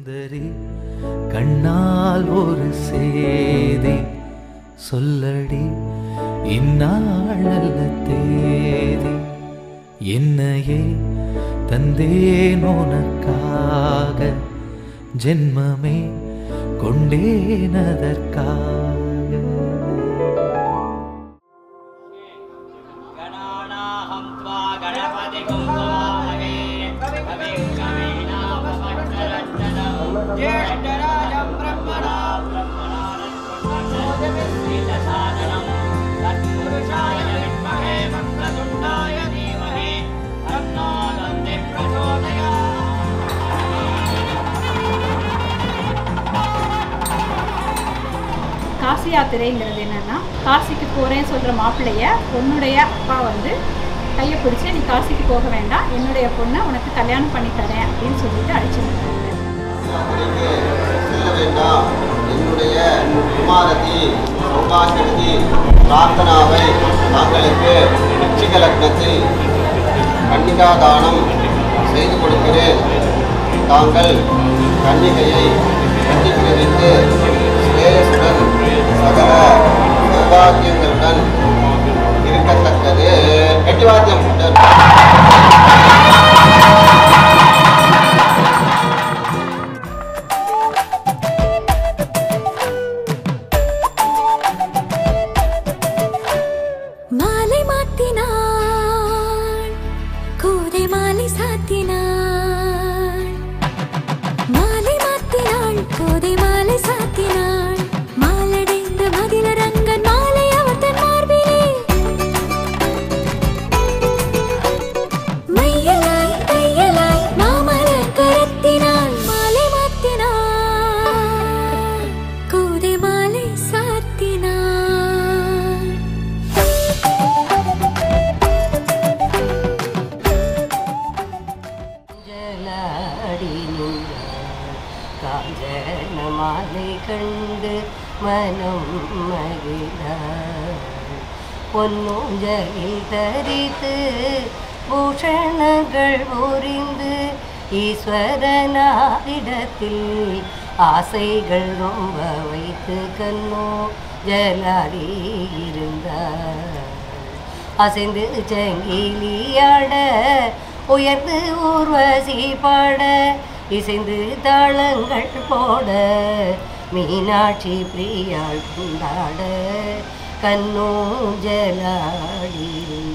சுந்தரி கண்ணால் ஒரு சேதி சொல்லடி இந்நாள் நல்ல தேதி என்னையே தந்தேன் உனக்காக ஜென்மமே கொண்டேன் அதற்காக गणानाहं त्वा गणपतिगुं नमामहे कविं कवीनामभक्तरञ्जनं ज्येष्ठराजं ब्रह्मणां ब्रह्मणानन्दसादनं तत्पुरुषाय विद्महे वक्रतुण्डाय धीमहि तन्नो दन्ति प्रचोदयात् காசி யாத்திரைங்கிறது என்னன்னா காசிக்கு போகிறேன்னு சொல்கிற மாப்பிள்ளைய பொண்ணுடைய அப்பா வந்து கையை பிடிச்சி நீ காசிக்கு போக வேண்டாம் என்னுடைய பொண்ணை உனக்கு கல்யாணம் பண்ணி தரேன் அப்படின்னு சொல்லிட்டு அழைச்சிருந்தாங்க யாத்திரைக்கு செல்ல வேண்டாம் என்னுடைய குமாரதி சௌபாகியவதி பிரார்த்தனாவை தாங்களுக்கு விச்சிக லக்னத்தில் கன்னிகா தானம் செய்து கொடுக்கிறேன் தாங்கள் கன்னிகையை கன்னிக்கு வைத்து ஸ்ரேயசுடன் சகல சௌபாகியங்களுடன் இருக்கத்தக்கது கட்டிவாத்தியம் மாலை மாத்தினாள் கோதை மாலை சாத்தினாள் மாலை மாத்தினாள் கோதை மாலை சாத்தினாள் மாலடைந்த மதிலரங்கன் மாலை அவர் தன் மார்பிலே மையலாய் தையலாய் மாமலர் கரத்தினாள் மாலை மாத்தினாள் கோதை மாலை சாத்தினாள் ஜலாடி நின்றாள் காஞ்சன மாலை கண்டு மனம் மகிழாள் பொன்னூஞ்சலில் தரித்து பூஷணங்கள் புரிந்து ஈஸ்வரனாரிடத்தில் ஆசைகள் ரொம்ப வைத்து கண்ணோ ஜலாடி இருந்தார் அசைந்து சங்கிலியாட உயர்ந்து ஊர்வசி பாட இசைந்து தாளங்கள் போட மீனாட்சி பிரியாள் கொண்டாட கண்ணூஞ்சலாடி